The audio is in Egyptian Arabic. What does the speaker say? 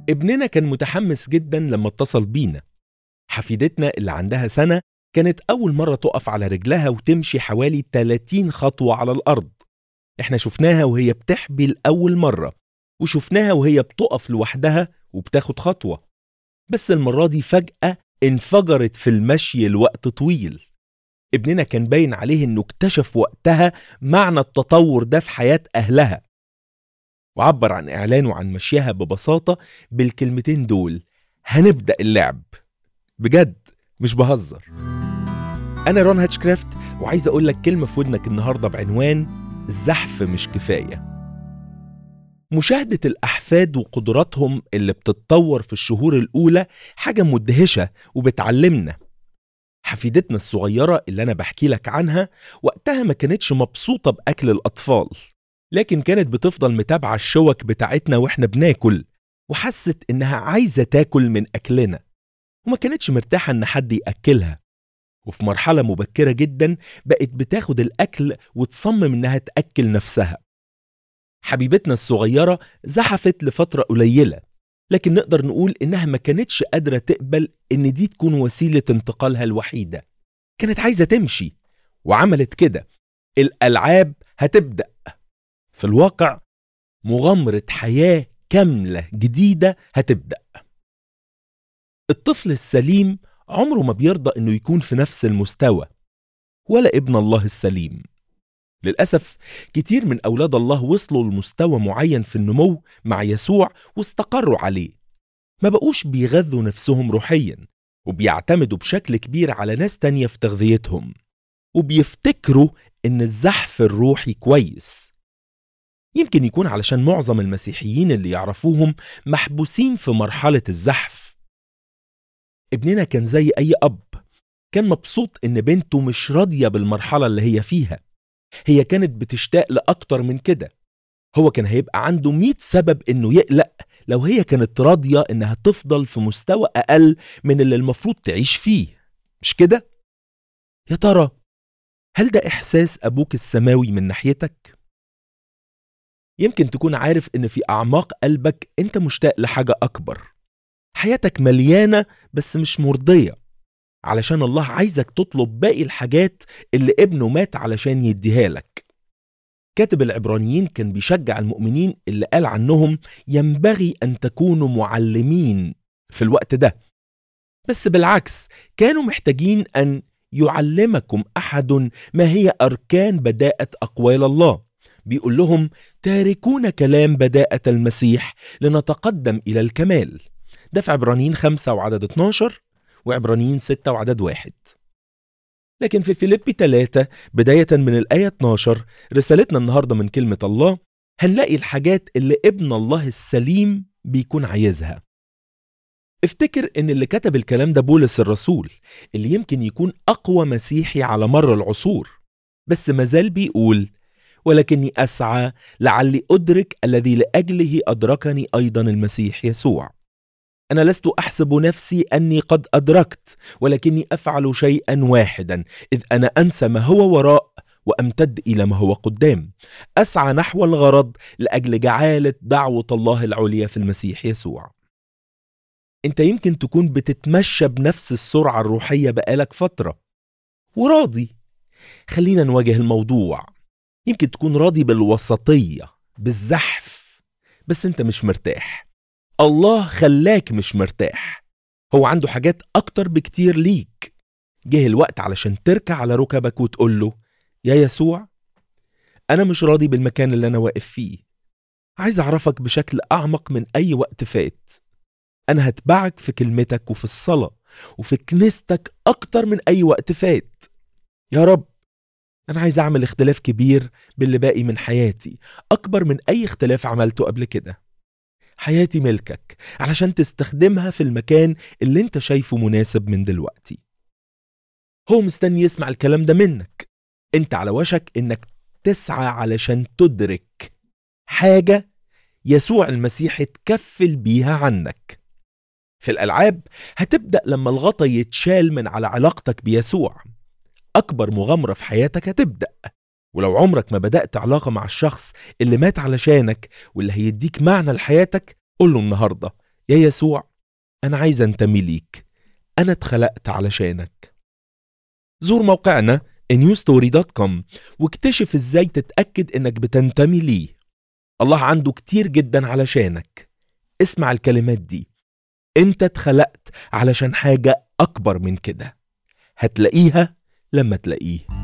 ابننا كان متحمس جدا لما اتصل بينا حفيدتنا اللي عندها سنة كانت أول مرة تقف على رجلها وتمشي حوالي 30 خطوة على الأرض احنا شفناها وهي بتحبي لأول مرة وشفناها وهي بتقف لوحدها وبتاخد خطوة بس المرة دي فجأة انفجرت في المشي لوقت طويل ابننا كان باين عليه انه اكتشف وقتها معنى التطور ده في حياة أهلها وعبر عن إعلانه عن مشيها ببساطة بالكلمتين دول هنبدأ اللعب بجد مش بهزر أنا رون هاتشكرافت وعايز أقول لك كلمة في ودنك النهاردة بعنوان الزحف مش كفاية مشاهدة الأحفاد وقدراتهم اللي بتتطور في الشهور الأولى حاجة مدهشة وبتعلمنا حفيدتنا الصغيرة اللي أنا بحكي لك عنها وقتها ما كانتش مبسوطة بأكل الأطفال لكن كانت بتفضل متابعة الشوك بتاعتنا وإحنا بناكل وحست إنها عايزة تاكل من أكلنا وما كانتش مرتاحة إن حد يأكلها وفي مرحلة مبكرة جدا بقت بتاخد الأكل وتصمم إنها تأكل نفسها حبيبتنا الصغيرة زحفت لفترة قليلة لكن نقدر نقول إنها ما كانتش قادرة تقبل إن دي تكون وسيلة انتقالها الوحيدة كانت عايزة تمشي وعملت كده الألعاب هتبدأ في الواقع مغامرة حياة كاملة جديدة هتبدأ الطفل السليم عمره ما بيرضى إنه يكون في نفس المستوى ولا ابن الله السليم للأسف كتير من أولاد الله وصلوا لمستوى معين في النمو مع يسوع واستقروا عليه ما بقوش بيغذوا نفسهم روحيا وبيعتمدوا بشكل كبير على ناس تانية في تغذيتهم وبيفتكروا إن الزحف الروحي كويس يمكن يكون علشان معظم المسيحيين اللي يعرفوهم محبوسين في مرحلة الزحف ابننا كان زي أي أب كان مبسوط إن بنته مش راضية بالمرحلة اللي هي فيها هي كانت بتشتاق لأكتر من كده هو كان هيبقى عنده مئة سبب إنه يقلق لو هي كانت راضية إنها تفضل في مستوى أقل من اللي المفروض تعيش فيه مش كده؟ يا ترى هل ده إحساس أبوك السماوي من ناحيتك؟ يمكن تكون عارف إن في أعماق قلبك أنت مشتاق لحاجة أكبر حياتك مليانة بس مش مرضية علشان الله عايزك تطلب باقي الحاجات اللي ابنه مات علشان يديها لك كاتب العبرانيين كان بيشجع المؤمنين اللي قال عنهم ينبغي أن تكونوا معلمين في الوقت ده بس بالعكس كانوا محتاجين أن يعلمكم أحد ما هي أركان بداءة أقوال الله بيقول لهم تاركون كلام بداءة المسيح لنتقدم إلى الكمال ده في عبرانيين 5 وعدد 12 وعبرانيين 6 وعدد واحد لكن في فيليبي 3 بداية من الآية 12 رسالتنا النهاردة من كلمة الله هنلاقي الحاجات اللي ابن الله السليم بيكون عايزها افتكر ان اللي كتب الكلام ده بولس الرسول اللي يمكن يكون اقوى مسيحي على مر العصور بس مازال بيقول ولكني اسعى لعلي ادرك الذي لاجله ادركني ايضا المسيح يسوع انا لست احسب نفسي اني قد ادركت ولكني افعل شيئا واحدا اذ انا انسى ما هو وراء وامتد الى ما هو قدام اسعى نحو الغرض لاجل جعاله دعوه الله العليا في المسيح يسوع انت يمكن تكون بتتمشى بنفس السرعه الروحيه بقالك فتره وراضي خلينا نواجه الموضوع يمكن تكون راضي بالوسطيه بالزحف بس انت مش مرتاح الله خلاك مش مرتاح هو عنده حاجات أكتر بكتير ليك جه الوقت علشان تركع على ركبك وتقول له يا يسوع أنا مش راضي بالمكان اللي أنا واقف فيه عايز أعرفك بشكل أعمق من أي وقت فات أنا هتبعك في كلمتك وفي الصلاة وفي كنيستك أكتر من أي وقت فات يا رب أنا عايز أعمل اختلاف كبير باللي باقي من حياتي أكبر من أي اختلاف عملته قبل كده حياتي ملكك علشان تستخدمها في المكان اللي انت شايفه مناسب من دلوقتي هو مستني يسمع الكلام ده منك انت على وشك انك تسعى علشان تدرك حاجة يسوع المسيح اتكفل بيها عنك في الألعاب هتبدأ لما الغطا يتشال من على علاقتك بيسوع أكبر مغامرة في حياتك هتبدأ ولو عمرك ما بدأت علاقة مع الشخص اللي مات علشانك واللي هيديك معنى لحياتك قول له النهاردة يا يسوع أنا عايز أنتمي ليك أنا اتخلقت علشانك زور موقعنا newstory.com واكتشف ازاي تتأكد انك بتنتمي ليه الله عنده كتير جدا علشانك اسمع الكلمات دي انت اتخلقت علشان حاجة أكبر من كده هتلاقيها لما تلاقيه